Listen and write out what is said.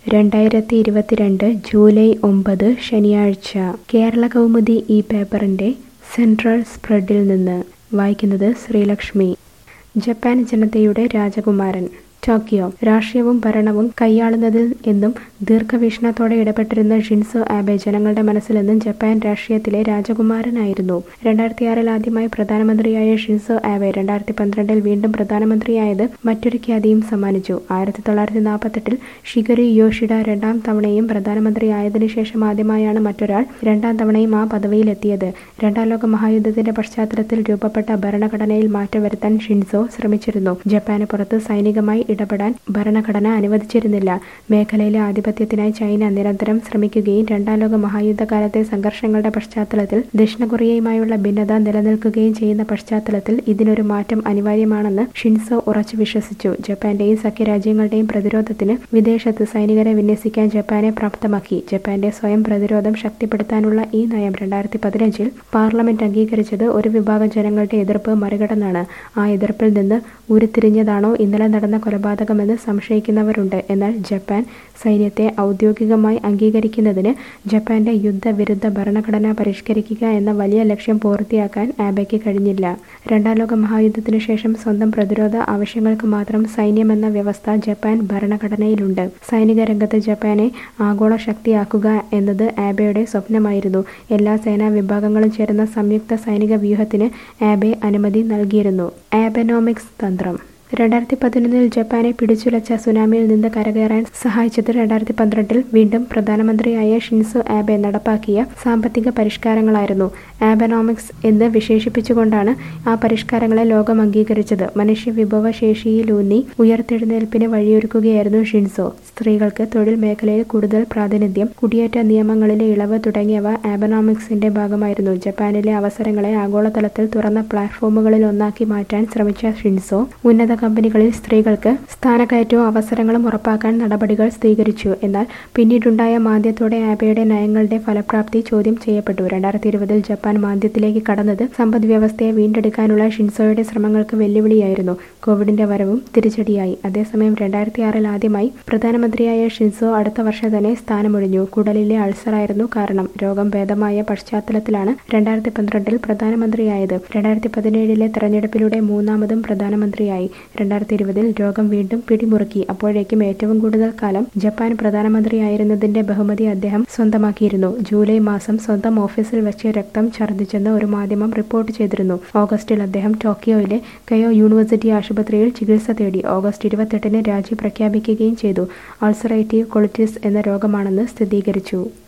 രണ്ടായിരത്തി ഇരുപത്തിരണ്ട് ജൂലൈ ഒമ്പത് ശനിയാഴ്ച കേരള കൗമുദി ഈ പേപ്പറിൻ്റെ സെൻട്രൽ സ്പ്രെഡിൽ നിന്ന് വായിക്കുന്നത് ശ്രീലക്ഷ്മി ജപ്പാൻ ജനതയുടെ രാജകുമാരൻ ടോക്കിയോ രാഷ്ട്രീയവും ഭരണവും കൈയാളുന്നതിൽ എന്നും ദീർഘവീക്ഷണത്തോടെ ഇടപെട്ടിരുന്ന ഷിൻസോ ആബെ ജനങ്ങളുടെ മനസ്സിലെന്നും ജപ്പാൻ രാഷ്ട്രീയത്തിലെ രാജകുമാരനായിരുന്നു രണ്ടായിരത്തിയാറിൽ ആദ്യമായി പ്രധാനമന്ത്രിയായ ഷിൻസോ ആബെ രണ്ടായിരത്തി പന്ത്രണ്ടിൽ വീണ്ടും പ്രധാനമന്ത്രിയായത് മറ്റൊരു ഖ്യാതിയും സമ്മാനിച്ചു ആയിരത്തി തൊള്ളായിരത്തി നാൽപ്പത്തെട്ടിൽ ഷിഗരി യോഷിഡ രണ്ടാം തവണയും പ്രധാനമന്ത്രിയായതിനു ശേഷം ആദ്യമായാണ് മറ്റൊരാൾ രണ്ടാം തവണയും ആ പദവിയിലെത്തിയത് രണ്ടാം ലോക മഹായുദ്ധത്തിന്റെ പശ്ചാത്തലത്തിൽ രൂപപ്പെട്ട ഭരണഘടനയിൽ മാറ്റം വരുത്താൻ ഷിൻസോ ശ്രമിച്ചിരുന്നു ജപ്പാന് പുറത്ത് സൈനികമായി ഇടപെടാൻ ഭരണഘടന അനുവദിച്ചിരുന്നില്ല മേഖലയിലെ ആധിപത്യത്തിനായി ചൈന നിരന്തരം ശ്രമിക്കുകയും രണ്ടാം ലോക മഹായുദ്ധകാലത്തെ സംഘർഷങ്ങളുടെ പശ്ചാത്തലത്തിൽ ദക്ഷിണ കൊറിയയുമായുള്ള ഭിന്നത നിലനിൽക്കുകയും ചെയ്യുന്ന പശ്ചാത്തലത്തിൽ ഇതിനൊരു മാറ്റം അനിവാര്യമാണെന്ന് ഷിൻസോ ഉറച്ചു വിശ്വസിച്ചു ജപ്പാന്റെയും സഖ്യരാജ്യങ്ങളുടെയും പ്രതിരോധത്തിന് വിദേശത്ത് സൈനികരെ വിന്യസിക്കാൻ ജപ്പാനെ പ്രാപ്തമാക്കി ജപ്പാന്റെ സ്വയം പ്രതിരോധം ശക്തിപ്പെടുത്താനുള്ള ഈ നയം രണ്ടായിരത്തി പതിനഞ്ചിൽ പാർലമെന്റ് അംഗീകരിച്ചത് ഒരു വിഭാഗം ജനങ്ങളുടെ എതിർപ്പ് മറികടന്നാണ് ആ എതിർപ്പിൽ നിന്ന് ഉരുത്തിരിഞ്ഞതാണോ ഇന്നലെ നടന്ന കൊലപാതകമെന്ന് സംശയിക്കുന്നവരുണ്ട് എന്നാൽ ജപ്പാൻ സൈന്യത്തെ ഔദ്യോഗികമായി അംഗീകരിക്കുന്നതിന് ജപ്പാന്റെ യുദ്ധവിരുദ്ധ ഭരണഘടന പരിഷ്കരിക്കുക എന്ന വലിയ ലക്ഷ്യം പൂർത്തിയാക്കാൻ ആബയ്ക്ക് കഴിഞ്ഞില്ല രണ്ടാം ലോക മഹായുദ്ധത്തിനു ശേഷം സ്വന്തം പ്രതിരോധ ആവശ്യങ്ങൾക്ക് മാത്രം സൈന്യമെന്ന വ്യവസ്ഥ ജപ്പാൻ ഭരണഘടനയിലുണ്ട് സൈനിക രംഗത്ത് ജപ്പാനെ ആഗോള ശക്തിയാക്കുക എന്നത് ആബെയുടെ സ്വപ്നമായിരുന്നു എല്ലാ സേനാ വിഭാഗങ്ങളും ചേർന്ന സംയുക്ത സൈനിക വ്യൂഹത്തിന് ആബെ അനുമതി നൽകിയിരുന്നു ആബനോമിക്സ് തന്ത്രം രണ്ടായിരത്തി പതിനൊന്നിൽ ജപ്പാനെ പിടിച്ചുലച്ച സുനാമിയിൽ നിന്ന് കരകയറാൻ സഹായിച്ചത് രണ്ടായിരത്തി പന്ത്രണ്ടിൽ വീണ്ടും പ്രധാനമന്ത്രിയായ ഷിൻസോ ആബെ നടപ്പാക്കിയ സാമ്പത്തിക പരിഷ്കാരങ്ങളായിരുന്നു ആബനോമിക്സ് എന്ന് വിശേഷിപ്പിച്ചുകൊണ്ടാണ് ആ പരിഷ്കാരങ്ങളെ ലോകം അംഗീകരിച്ചത് മനുഷ്യ വിഭവ ശേഷിയിലൂന്നി ഉയർത്തെഴുന്നേൽപ്പിന് വഴിയൊരുക്കുകയായിരുന്നു ഷിൻസോ സ്ത്രീകൾക്ക് തൊഴിൽ മേഖലയിൽ കൂടുതൽ പ്രാതിനിധ്യം കുടിയേറ്റ നിയമങ്ങളിലെ ഇളവ് തുടങ്ങിയവ ആബനോമിക്സിന്റെ ഭാഗമായിരുന്നു ജപ്പാനിലെ അവസരങ്ങളെ ആഗോളതലത്തിൽ തുറന്ന പ്ലാറ്റ്ഫോമുകളിൽ ഒന്നാക്കി മാറ്റാൻ ശ്രമിച്ച ഷിൻസോ ഉന്നത കമ്പനികളിൽ സ്ത്രീകൾക്ക് സ്ഥാനക്കയറ്റവും അവസരങ്ങളും ഉറപ്പാക്കാൻ നടപടികൾ സ്വീകരിച്ചു എന്നാൽ പിന്നീടുണ്ടായ മാന്ദ്യത്തോടെ ആബയുടെ നയങ്ങളുടെ ഫലപ്രാപ്തി ചോദ്യം ചെയ്യപ്പെട്ടു രണ്ടായിരത്തി ഇരുപതിൽ ജപ്പാൻ മാന്ദ്യത്തിലേക്ക് കടന്നത് സമ്പദ് വ്യവസ്ഥയെ വീണ്ടെടുക്കാനുള്ള ഷിൻസോയുടെ ശ്രമങ്ങൾക്ക് വെല്ലുവിളിയായിരുന്നു കോവിഡിന്റെ വരവും തിരിച്ചടിയായി അതേസമയം രണ്ടായിരത്തി ആറിൽ ആദ്യമായി പ്രധാനമന്ത്രിയായ ഷിൻസോ അടുത്ത വർഷം തന്നെ സ്ഥാനമൊഴിഞ്ഞു കുടലിലെ അൾസറായിരുന്നു കാരണം രോഗം ഭേദമായ പശ്ചാത്തലത്തിലാണ് രണ്ടായിരത്തി പന്ത്രണ്ടിൽ പ്രധാനമന്ത്രിയായത് രണ്ടായിരത്തി പതിനേഴിലെ തെരഞ്ഞെടുപ്പിലൂടെ മൂന്നാമതും പ്രധാനമന്ത്രിയായി രണ്ടായിരത്തി ഇരുപതിൽ രോഗം വീണ്ടും പിടിമുറുക്കി അപ്പോഴേക്കും ഏറ്റവും കൂടുതൽ കാലം ജപ്പാൻ പ്രധാനമന്ത്രിയായിരുന്നതിന്റെ ബഹുമതി അദ്ദേഹം സ്വന്തമാക്കിയിരുന്നു ജൂലൈ മാസം സ്വന്തം ഓഫീസിൽ വെച്ച് രക്തം ഛർദ്ദിച്ചെന്ന് ഒരു മാധ്യമം റിപ്പോർട്ട് ചെയ്തിരുന്നു ഓഗസ്റ്റിൽ അദ്ദേഹം ടോക്കിയോയിലെ കയോ യൂണിവേഴ്സിറ്റി ആശുപത്രിയിൽ ചികിത്സ തേടി ഓഗസ്റ്റ് ഇരുപത്തെട്ടിന് രാജി പ്രഖ്യാപിക്കുകയും ചെയ്തു അൾസറേറ്റീവ് കൊളിറ്റിസ് എന്ന രോഗമാണെന്ന് സ്ഥിരീകരിച്ചു